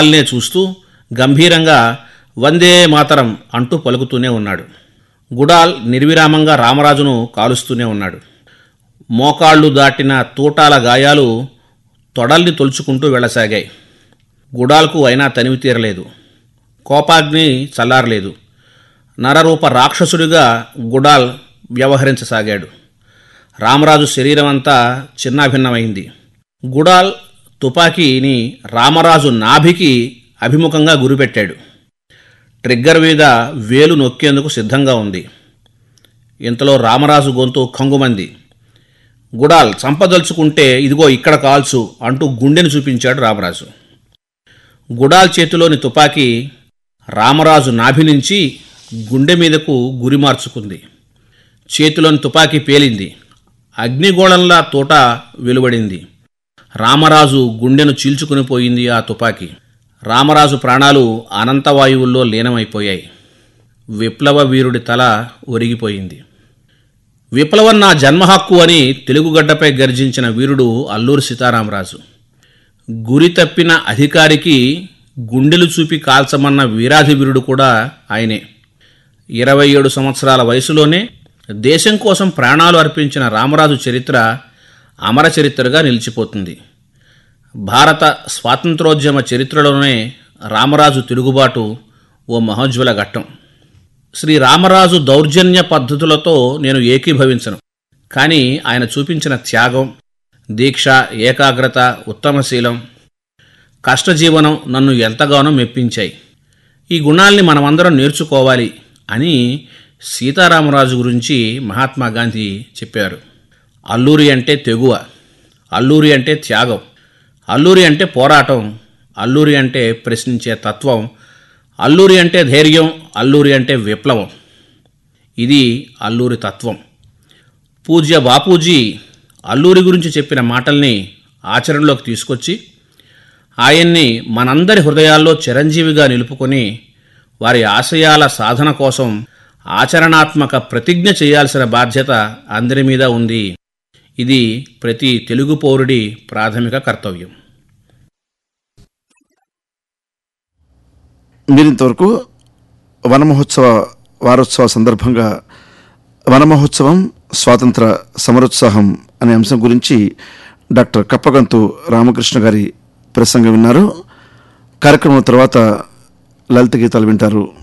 గుడాల్నే చూస్తూ గంభీరంగా వందే మాతరం అంటూ పలుకుతూనే ఉన్నాడు గుడాల్ నిర్విరామంగా రామరాజును కాలుస్తూనే ఉన్నాడు మోకాళ్ళు దాటిన తూటాల గాయాలు తొడల్ని తొలుచుకుంటూ వెళ్ళసాగాయి గుడాల్కు అయినా తనివి తీరలేదు కోపాగ్ని చల్లారలేదు నరరూప రాక్షసుడిగా గుడాల్ వ్యవహరించసాగాడు రామరాజు శరీరం అంతా చిన్నాభిన్నమైంది గుడాల్ తుపాకీని రామరాజు నాభికి అభిముఖంగా గురిపెట్టాడు ట్రిగ్గర్ మీద వేలు నొక్కేందుకు సిద్ధంగా ఉంది ఇంతలో రామరాజు గొంతు కంగుమంది గుడాల్ చంపదలుచుకుంటే ఇదిగో ఇక్కడ కాల్చు అంటూ గుండెని చూపించాడు రామరాజు గుడాల్ చేతిలోని తుపాకీ రామరాజు నాభి నుంచి గుండె మీదకు గురి మార్చుకుంది చేతిలోని తుపాకీ పేలింది అగ్నిగోళంలా తోట వెలువడింది రామరాజు గుండెను చీల్చుకుని పోయింది ఆ తుపాకీ రామరాజు ప్రాణాలు అనంతవాయువుల్లో లీనమైపోయాయి విప్లవ వీరుడి తల ఒరిగిపోయింది విప్లవం నా జన్మహక్కు అని తెలుగుగడ్డపై గర్జించిన వీరుడు అల్లూరి సీతారామరాజు గురి తప్పిన అధికారికి గుండెలు చూపి కాల్చమన్న వీరాధి వీరుడు కూడా ఆయనే ఇరవై ఏడు సంవత్సరాల వయసులోనే దేశం కోసం ప్రాణాలు అర్పించిన రామరాజు చరిత్ర అమర చరిత్రగా నిలిచిపోతుంది భారత స్వాతంత్రోద్యమ చరిత్రలోనే రామరాజు తిరుగుబాటు ఓ మహోజ్వల ఘట్టం శ్రీ రామరాజు దౌర్జన్య పద్ధతులతో నేను ఏకీభవించను కానీ ఆయన చూపించిన త్యాగం దీక్ష ఏకాగ్రత ఉత్తమశీలం కష్టజీవనం నన్ను ఎంతగానో మెప్పించాయి ఈ గుణాల్ని మనమందరం నేర్చుకోవాలి అని సీతారామరాజు గురించి మహాత్మా గాంధీ చెప్పారు అల్లూరి అంటే తెగువ అల్లూరి అంటే త్యాగం అల్లూరి అంటే పోరాటం అల్లూరి అంటే ప్రశ్నించే తత్వం అల్లూరి అంటే ధైర్యం అల్లూరి అంటే విప్లవం ఇది అల్లూరి తత్వం పూజ్య బాపూజీ అల్లూరి గురించి చెప్పిన మాటల్ని ఆచరణలోకి తీసుకొచ్చి ఆయన్ని మనందరి హృదయాల్లో చిరంజీవిగా నిలుపుకొని వారి ఆశయాల సాధన కోసం ఆచరణాత్మక ప్రతిజ్ఞ చేయాల్సిన బాధ్యత అందరి మీద ఉంది ఇది ప్రతి తెలుగు పౌరుడి ప్రాథమిక కర్తవ్యం మీరింతవరకు వన మహోత్సవ వారోత్సవ సందర్భంగా వన మహోత్సవం స్వాతంత్ర సమరోత్సాహం అనే అంశం గురించి డాక్టర్ కప్పగంతు రామకృష్ణ గారి ప్రసంగం విన్నారు కార్యక్రమం తర్వాత లలిత గీతాలు వింటారు